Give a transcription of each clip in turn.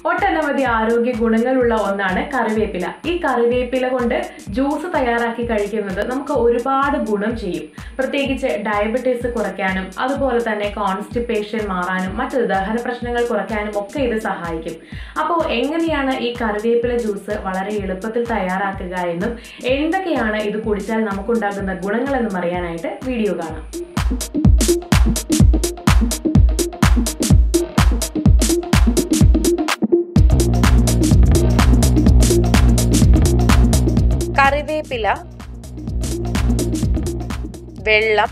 ഒട്ടനവധി ആരോഗ്യ ഗുണങ്ങളുള്ള ഒന്നാണ് കറിവേപ്പില ഈ കറിവേപ്പില കൊണ്ട് ജ്യൂസ് തയ്യാറാക്കി കഴിക്കുന്നത് നമുക്ക് ഒരുപാട് ഗുണം ചെയ്യും പ്രത്യേകിച്ച് ഡയബറ്റീസ് കുറയ്ക്കാനും അതുപോലെ തന്നെ കോൺസ്റ്റിപ്പേഷൻ മാറാനും മറ്റ് ദഹന പ്രശ്നങ്ങൾ കുറയ്ക്കാനും ഒക്കെ ഇത് സഹായിക്കും അപ്പോൾ എങ്ങനെയാണ് ഈ കറിവേപ്പില ജ്യൂസ് വളരെ എളുപ്പത്തിൽ തയ്യാറാക്കുക എന്നും എന്തൊക്കെയാണ് ഇത് കുടിച്ചാൽ നമുക്കുണ്ടാകുന്ന ഗുണങ്ങളെന്നും അറിയാനായിട്ട് വീഡിയോ കാണാം കറിവേപ്പില വെള്ളം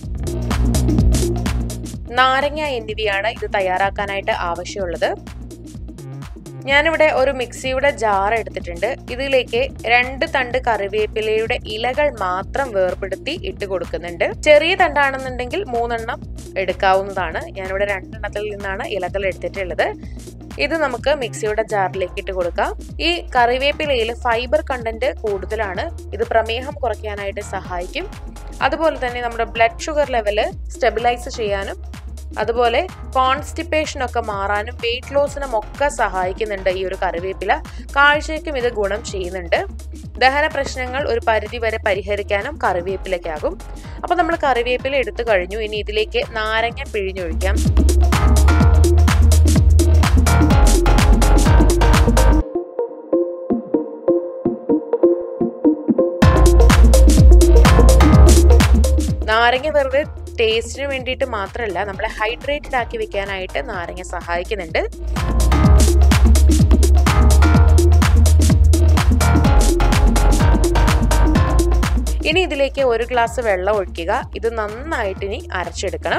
നാരങ്ങ എന്നിവയാണ് ഇത് തയ്യാറാക്കാനായിട്ട് ആവശ്യമുള്ളത് ഞാനിവിടെ ഒരു മിക്സിയുടെ ജാർ എടുത്തിട്ടുണ്ട് ഇതിലേക്ക് രണ്ട് തണ്ട് കറിവേപ്പിലയുടെ ഇലകൾ മാത്രം വേർപെടുത്തി ഇട്ട് കൊടുക്കുന്നുണ്ട് ചെറിയ തണ്ടാണെന്നുണ്ടെങ്കിൽ മൂന്നെണ്ണം എടുക്കാവുന്നതാണ് ഞാനിവിടെ രണ്ടെണ്ണത്തിൽ നിന്നാണ് ഇലകൾ എടുത്തിട്ടുള്ളത് ഇത് നമുക്ക് മിക്സിയുടെ ജാറിലേക്ക് ഇട്ട് കൊടുക്കാം ഈ കറിവേപ്പിലയിൽ ഫൈബർ കണ്ടന്റ് കൂടുതലാണ് ഇത് പ്രമേഹം കുറയ്ക്കാനായിട്ട് സഹായിക്കും അതുപോലെ തന്നെ നമ്മുടെ ബ്ലഡ് ഷുഗർ ലെവല് സ്റ്റെബിലൈസ് ചെയ്യാനും അതുപോലെ കോൺസ്റ്റിപ്പേഷൻ ഒക്കെ മാറാനും വെയിറ്റ് ലോസിനും ഒക്കെ സഹായിക്കുന്നുണ്ട് ഈ ഒരു കറിവേപ്പില കാഴ്ചയ്ക്കും ഇത് ഗുണം ചെയ്യുന്നുണ്ട് ദഹന പ്രശ്നങ്ങൾ ഒരു പരിധി വരെ പരിഹരിക്കാനും കറിവേപ്പിലയ്ക്കാകും അപ്പോൾ നമ്മൾ കറിവേപ്പില എടുത്തു കഴിഞ്ഞു ഇനി ഇതിലേക്ക് നാരങ്ങ പിഴിഞ്ഞൊഴിക്കാം നാരങ്ങ വെറുതെ ടേസ്റ്റിന് വേണ്ടിയിട്ട് മാത്രമല്ല നമ്മളെ ഹൈഡ്രേറ്റഡ് ആക്കി വെക്കാനായിട്ട് നാരങ്ങ സഹായിക്കുന്നുണ്ട് ഇനി ഇതിലേക്ക് ഒരു ഗ്ലാസ് വെള്ളം ഒഴിക്കുക ഇത് നന്നായിട്ട് ഇനി അരച്ചെടുക്കണം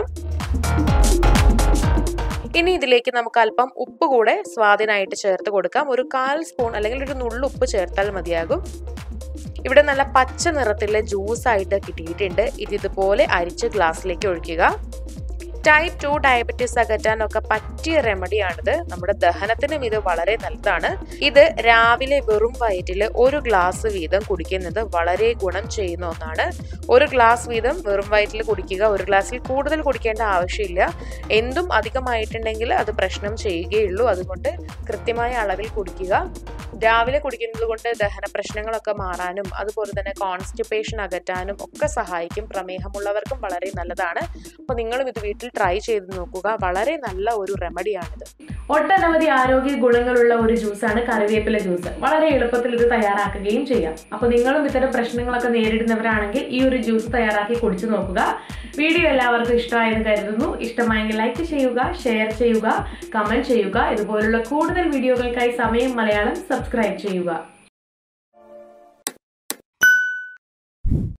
ഇനി ഇതിലേക്ക് നമുക്ക് അല്പം ഉപ്പ് കൂടെ സ്വാദിനായിട്ട് ചേർത്ത് കൊടുക്കാം ഒരു കാൽ സ്പൂൺ അല്ലെങ്കിൽ ഒരു നുള്ളുപ്പ് ചേർത്താൽ മതിയാകും ഇവിടെ നല്ല പച്ച നിറത്തിലെ ജ്യൂസ് ആയിട്ട് കിട്ടിയിട്ടുണ്ട് ഇത് ഇതുപോലെ അരിച്ച് ഗ്ലാസ്സിലേക്ക് ഒഴിക്കുക ടൈപ്പ് ടു ഡയബറ്റീസ് അകറ്റാനൊക്കെ പറ്റിയ റെമഡിയാണിത് നമ്മുടെ ദഹനത്തിനും ഇത് വളരെ നല്ലതാണ് ഇത് രാവിലെ വെറും വയറ്റിൽ ഒരു ഗ്ലാസ് വീതം കുടിക്കുന്നത് വളരെ ഗുണം ചെയ്യുന്ന ഒന്നാണ് ഒരു ഗ്ലാസ് വീതം വെറും വയറ്റിൽ കുടിക്കുക ഒരു ഗ്ലാസ്സിൽ കൂടുതൽ കുടിക്കേണ്ട ആവശ്യമില്ല എന്തും അധികമായിട്ടുണ്ടെങ്കിൽ അത് പ്രശ്നം ചെയ്യുകയുള്ളൂ അതുകൊണ്ട് കൃത്യമായ അളവിൽ കുടിക്കുക രാവിലെ കുടിക്കുന്നത് കൊണ്ട് ദഹന പ്രശ്നങ്ങളൊക്കെ മാറാനും അതുപോലെ തന്നെ കോൺസ്റ്റിപ്പേഷൻ അകറ്റാനും ഒക്കെ സഹായിക്കും പ്രമേഹമുള്ളവർക്കും വളരെ നല്ലതാണ് അപ്പോൾ നിങ്ങളും ഇത് വീട്ടിൽ ട്രൈ ചെയ്ത് നോക്കുക വളരെ നല്ല ഒരു റെമഡിയാണിത് ഒട്ടനവധി ആരോഗ്യ ഗുണങ്ങളുള്ള ഒരു ജ്യൂസാണ് കറിവേപ്പില ജ്യൂസ് വളരെ എളുപ്പത്തിൽ ഇത് തയ്യാറാക്കുകയും ചെയ്യാം അപ്പോൾ നിങ്ങളും ഇത്തരം പ്രശ്നങ്ങളൊക്കെ നേരിടുന്നവരാണെങ്കിൽ ഈ ഒരു ജ്യൂസ് തയ്യാറാക്കി കുടിച്ചു നോക്കുക വീഡിയോ എല്ലാവർക്കും ഇഷ്ടമായെന്ന് കരുതുന്നു ഇഷ്ടമായെങ്കിൽ ലൈക്ക് ചെയ്യുക ഷെയർ ചെയ്യുക കമന്റ് ചെയ്യുക ഇതുപോലുള്ള കൂടുതൽ വീഡിയോകൾക്കായി സമയം മലയാളം സബ്സ്ക്രൈബ് ചെയ്യുക